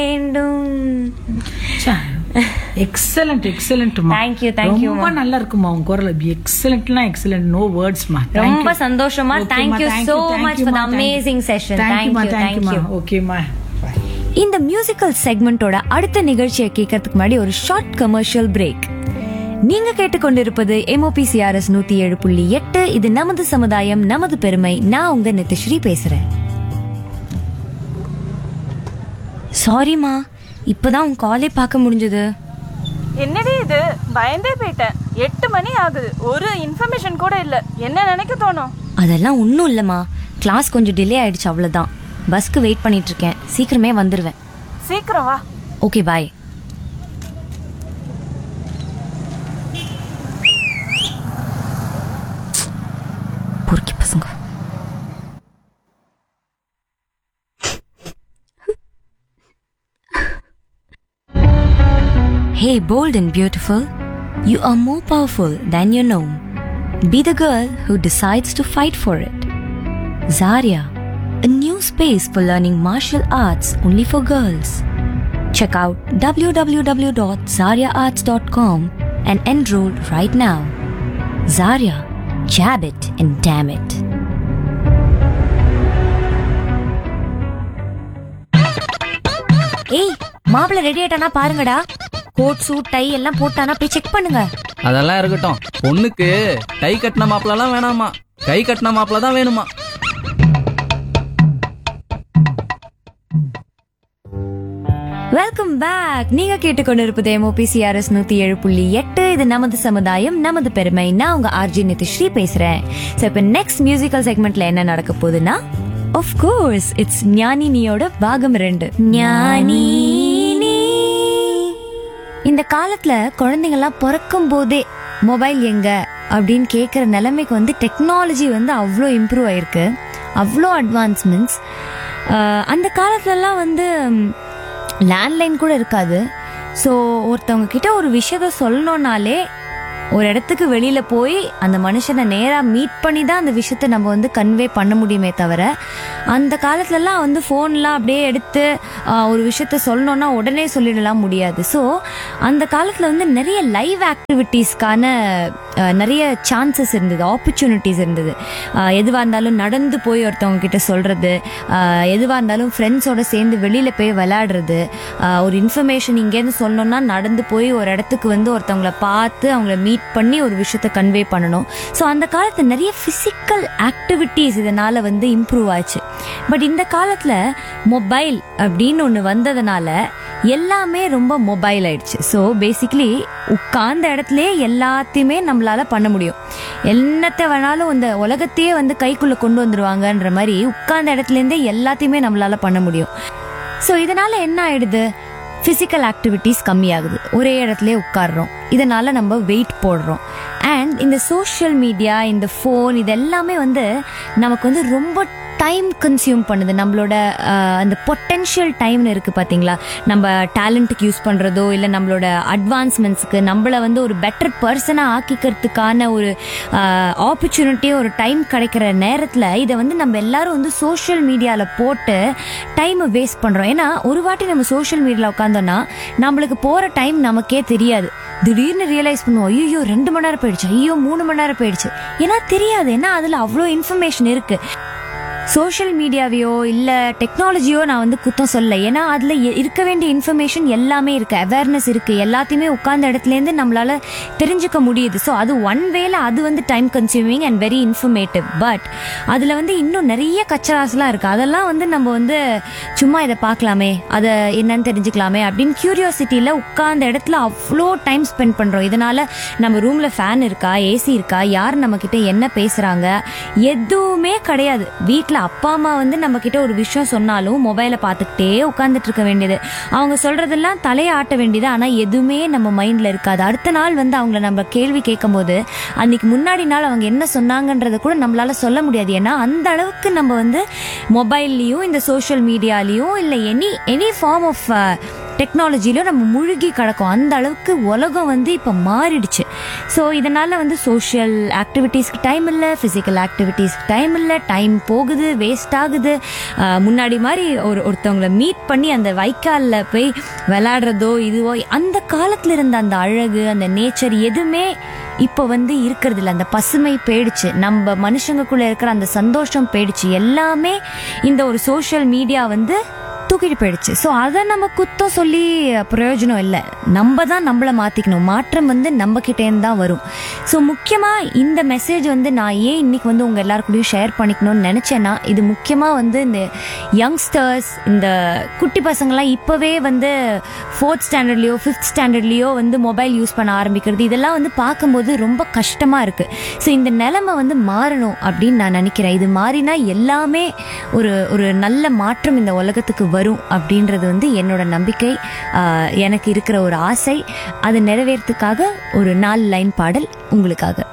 வேண்டும் எக்ஸலண்ட் எக்ஸலண்ட்மா Thank you, thank you, ரொம்ப நல்லா இருக்குமா உங்க குரல் எக்ஸலண்ட்னா எக்ஸலண்ட் நோ வேர்ட்ஸ்மா ரொம்ப சந்தோஷமா thank you so much for the amazing session thank you thank you ஓகேமா இந்த மியூசிக்கல் செக்மெண்டோட அடுத்த நிகழ்ச்சியை கேட்கறதுக்கு முன்னாடி ஒரு ஷார்ட் கமர்ஷியல் பிரேக் நீங்க கேட்டுக்கொண்டிருப்பது எம்ஓபிசிஆர்எஸ் நூத்தி ஏழு புள்ளி எட்டு இது நமது சமுதாயம் நமது பெருமை நான் உங்க நிதிஸ்ரீ பேசுறேன் சாரிமா இப்பதான் உன் காலே பார்க்க முடிஞ்சது என்னடி இது பயந்தே போயிட்டேன் எட்டு மணி ஆகுது ஒரு இன்ஃபர்மேஷன் கூட இல்ல என்ன நினைக்க தோணும் அதெல்லாம் ஒன்றும் இல்லைம்மா கிளாஸ் கொஞ்சம் டிலே ஆயிடுச்சு அவ்வளோதான் பஸ்க்கு வெயிட் பண்ணிட்டு இருக்கேன் சீக்கிரமே வந்துடுவேன் சீக்கிரம் வா ஓகே பாய் பொறுக்கி பசங்க Hey, bold and beautiful, you are more powerful than you know. Be the girl who decides to fight for it. Zarya, a new space for learning martial arts only for girls. Check out www.zaryaarts.com and enroll right now. Zarya, jab it and damn it. ஏய் மாப்பிள்ள ready ஆயிட்டானா பாருங்கடா coat suit tie எல்லாம் போட்டானா போய் check பண்ணுங்க அதெல்லாம் இருக்கட்டும் பொண்ணுக்கு கை கட்டின மாப்பிளலாம் வேணாமா கை கட்டின மாப்பிள தான் வேணுமா வெல்கம் பேக் நீங்க கேட்டுக்கொண்டிருப்பது எம்ஓபிசிஆர்எஸ் நூத்தி ஏழு புள்ளி எட்டு இது நமது சமுதாயம் நமது பெருமை நான் உங்க ஆர்ஜி நிதிஸ்ரீ பேசுறேன் சோ இப்ப நெக்ஸ்ட் மியூசிக்கல் செக்மெண்ட்ல என்ன நடக்க போகுதுன்னா ஆஃப் கோர்ஸ் இட்ஸ் ஞானினியோட பாகம் ரெண்டு ஞானி இந்த காலத்துல குழந்தைங்க எல்லாம் பிறக்கும் போதே மொபைல் எங்க அப்படின்னு கேட்குற நிலைமைக்கு வந்து டெக்னாலஜி வந்து அவ்வளோ இம்ப்ரூவ் ஆயிருக்கு அவ்வளோ அட்வான்ஸ்மெண்ட்ஸ் அந்த காலத்துலலாம் வந்து லேண்ட்லைன் கூட இருக்காது ஸோ ஒருத்தவங்க கிட்ட ஒரு விஷயத்த சொல்லணும்னாலே ஒரு இடத்துக்கு வெளியில போய் அந்த மனுஷனை நேரா மீட் பண்ணி தான் அந்த விஷயத்த நம்ம வந்து கன்வே பண்ண முடியுமே தவிர அந்த காலத்துலலாம் வந்து ஃபோன்லாம் அப்படியே எடுத்து ஆஹ், ஒரு விஷயத்த சொல்லணும்னா உடனே சொல்லிடலாம் முடியாது ஸோ அந்த காலத்தில் வந்து நிறைய லைவ் ஆக்டிவிட்டீஸ்க்கான நிறைய சான்சஸ் இருந்தது ஆப்பர்ச்சுனிட்டிஸ் இருந்தது ஆஹ், எதுவா இருந்தாலும் நடந்து போய் ஒருத்தவங்க கிட்ட சொல்றது ஆஹ், எதுவா இருந்தாலும் ஃப்ரெண்ட்ஸோட சேர்ந்து வெளியில போய் விளையாடுறது ஆஹ், ஒரு இன்ஃபர்மேஷன் இங்கேருந்து சொல்லணும்னா நடந்து போய் ஒரு இடத்துக்கு வந்து ஒருத்தவங்கள பார்த்து அவங்கள மீட் பண்ணி ஒரு விஷயத்த கன்வே பண்ணணும் ஸோ அந்த காலத்துல நிறைய ஃபிசிக்கல் ஆக்டிவிட்டீஸ் இதனால வந்து இம்ப்ரூவ் ஆச்சு பட் இந்த காலத்துல மொபைல் அப்படின்னு ஒன்று வந்ததுனால எல்லாமே ரொம்ப மொபைல் ஆயிடுச்சு ஸோ பேசிக்கலி உட்கார்ந்த இடத்துலயே எல்லாத்தையுமே நம்மளால பண்ண முடியும் என்னத்தை வேணாலும் இந்த உலகத்தையே வந்து கைக்குள்ள கொண்டு வந்துருவாங்கன்ற மாதிரி உட்கார்ந்த இடத்துல இருந்தே எல்லாத்தையுமே நம்மளால பண்ண முடியும் ஸோ இதனால என்ன ஆயிடுது ஃபிசிக்கல் ஆக்டிவிட்டீஸ் கம்மியாகுது ஒரே இடத்துல உட்கார்றோம் இதனால நம்ம வெயிட் போடுறோம் அண்ட் இந்த சோஷியல் மீடியா இந்த ஃபோன் இது எல்லாமே வந்து நமக்கு வந்து ரொம்ப டைம் கன்சியூம் பண்ணுது நம்மளோட அஹ், அந்த பொட்டென்ஷியல் டைம்னு இருக்கு பாத்தீங்களா நம்ம டேலண்ட்டுக்கு யூஸ் பண்றதோ இல்லை நம்மளோட அட்வான்ஸ்மெண்ட்ஸ்க்கு நம்மள வந்து ஒரு பெட்டர் பர்சனாக ஆக்கிக்கிறதுக்கான ஒரு ஆப்பர்ச்சுனிட்டியோ ஒரு டைம் கிடைக்கிற நேரத்தில் இதை வந்து நம்ம எல்லாரும் வந்து சோஷியல் மீடியாவில் போட்டு டைமை வேஸ்ட் பண்ணுறோம் ஏன்னா ஒரு வாட்டி நம்ம சோஷியல் மீடியாவில் உட்காந்தோன்னா நம்மளுக்கு போகிற டைம் நமக்கே தெரியாது திடீர்னு ரியலைஸ் பண்ணுவோம் ஐயோ ரெண்டு மணி நேரம் போயிடுச்சு ஐயோ மூணு மணி நேரம் போயிடுச்சு ஏன்னா தெரியாது ஏன்னா அதில் அவ்வளோ இன்ஃபர்மேஷன் இருக்கு சோஷியல் மீடியாவையோ இல்லை டெக்னாலஜியோ நான் வந்து குத்தம் சொல்ல ஏன்னா அதில் இருக்க வேண்டிய இன்ஃபர்மேஷன் எல்லாமே இருக்கு அவேர்னஸ் இருக்கு எல்லாத்தையுமே உட்கார்ந்த இடத்துலேருந்து நம்மளால தெரிஞ்சுக்க முடியுது ஸோ அது ஒன் வேல அது வந்து time consuming and very informative but அதில் வந்து இன்னும் நிறைய கச்சராஸ்லாம் இருக்கு அதெல்லாம் வந்து நம்ம வந்து சும்மா இதை பார்க்கலாமே அதை என்னன்னு தெரிஞ்சுக்கலாமே அப்படின்னு கியூரியாசிட்டியில் உட்கார்ந்த இடத்துல அவ்வளோ டைம் ஸ்பெண்ட் பண்ணுறோம் இதனால நம்ம ரூமில் ஃபேன் இருக்கா ஏசி இருக்கா யார் நம்ம கிட்ட என்ன பேசுகிறாங்க எதுவுமே கிடையாது வீட்டில் அப்பா அம்மா வந்து நம்ம கிட்ட ஒரு விஷயம் சொன்னாலும் மொபைலை பார்த்துக்கிட்டே உட்காந்துட்டு இருக்க வேண்டியது அவங்க சொல்றதெல்லாம் தலையை ஆட்ட வேண்டியது ஆனால் எதுவுமே நம்ம மைண்ட்ல இருக்காது அடுத்த நாள் வந்து அவங்கள நம்ம கேள்வி கேட்கும்போது அன்னைக்கு முன்னாடி நாள் அவங்க என்ன சொன்னாங்கன்றத கூட நம்மளால சொல்ல முடியாது ஏன்னா அந்த அளவுக்கு நம்ம வந்து மொபைல்லையும் இந்த சோஷியல் மீடியாலையும் இல்லை எனி எனி ஃபார்ம் ஆஃப் டெக்னாலஜியில நம்ம முழுகி கிடக்கும் அந்த அளவுக்கு உலகம் வந்து இப்போ மாறிடுச்சு ஸோ இதனால வந்து சோஷியல் ஆக்டிவிட்டீஸ்க்கு டைம் இல்லை ஃபிசிக்கல் ஆக்டிவிட்டீஸ்க்கு டைம் இல்லை டைம் போகுது வேஸ்ட் ஆகுது ஆஹ் முன்னாடி மாதிரி ஒரு ஒருத்தவங்கள மீட் பண்ணி அந்த வைக்காலில் போய் விளையாடுறதோ இதுவோ அந்த காலத்தில் இருந்த அந்த அழகு அந்த நேச்சர் எதுவுமே இப்போ வந்து இருக்கிறது இல்ல அந்த பசுமை போயிடுச்சு நம்ம மனுஷங்களுக்குள்ள இருக்கிற அந்த சந்தோஷம் போயிடுச்சு எல்லாமே இந்த ஒரு சோஷியல் மீடியா வந்து தூக்கிட்டு போயிடுச்சு ஸோ அதை நம்ம குத்தம் சொல்லி பிரயோஜனம் இல்லை நம்ம தான் நம்மளை மாற்றிக்கணும் மாற்றம் வந்து நம்ம கிட்டேருந்து தான் வரும் ஸோ முக்கியமாக இந்த மெசேஜ் வந்து நான் ஏன் இன்னைக்கு வந்து உங்கள் எல்லாருக்கூடயும் ஷேர் பண்ணிக்கணும்னு நினச்சேன்னா இது முக்கியமாக வந்து இந்த யங்ஸ்டர்ஸ் இந்த குட்டி பசங்கள்லாம் இப்போவே வந்து ஃபோர்த் ஸ்டாண்டர்ட்லேயோ ஃபிஃப்த் ஸ்டாண்டர்ட்லேயோ வந்து மொபைல் யூஸ் பண்ண ஆரம்பிக்கிறது இதெல்லாம் வந்து பார்க்கும்போது ரொம்ப கஷ்டமாக இருக்குது ஸோ இந்த நிலைமை வந்து மாறணும் அப்படின்னு நான் நினைக்கிறேன் இது மாறினா எல்லாமே ஒரு ஒரு நல்ல மாற்றம் இந்த உலகத்துக்கு வரும் அப்படின்றது வந்து என்னோட நம்பிக்கை ஆஹ், எனக்கு இருக்கிற ஒரு ஆசை அதை நிறைவேறதுக்காக ஒரு நாலு லைன் பாடல் உங்களுக்காக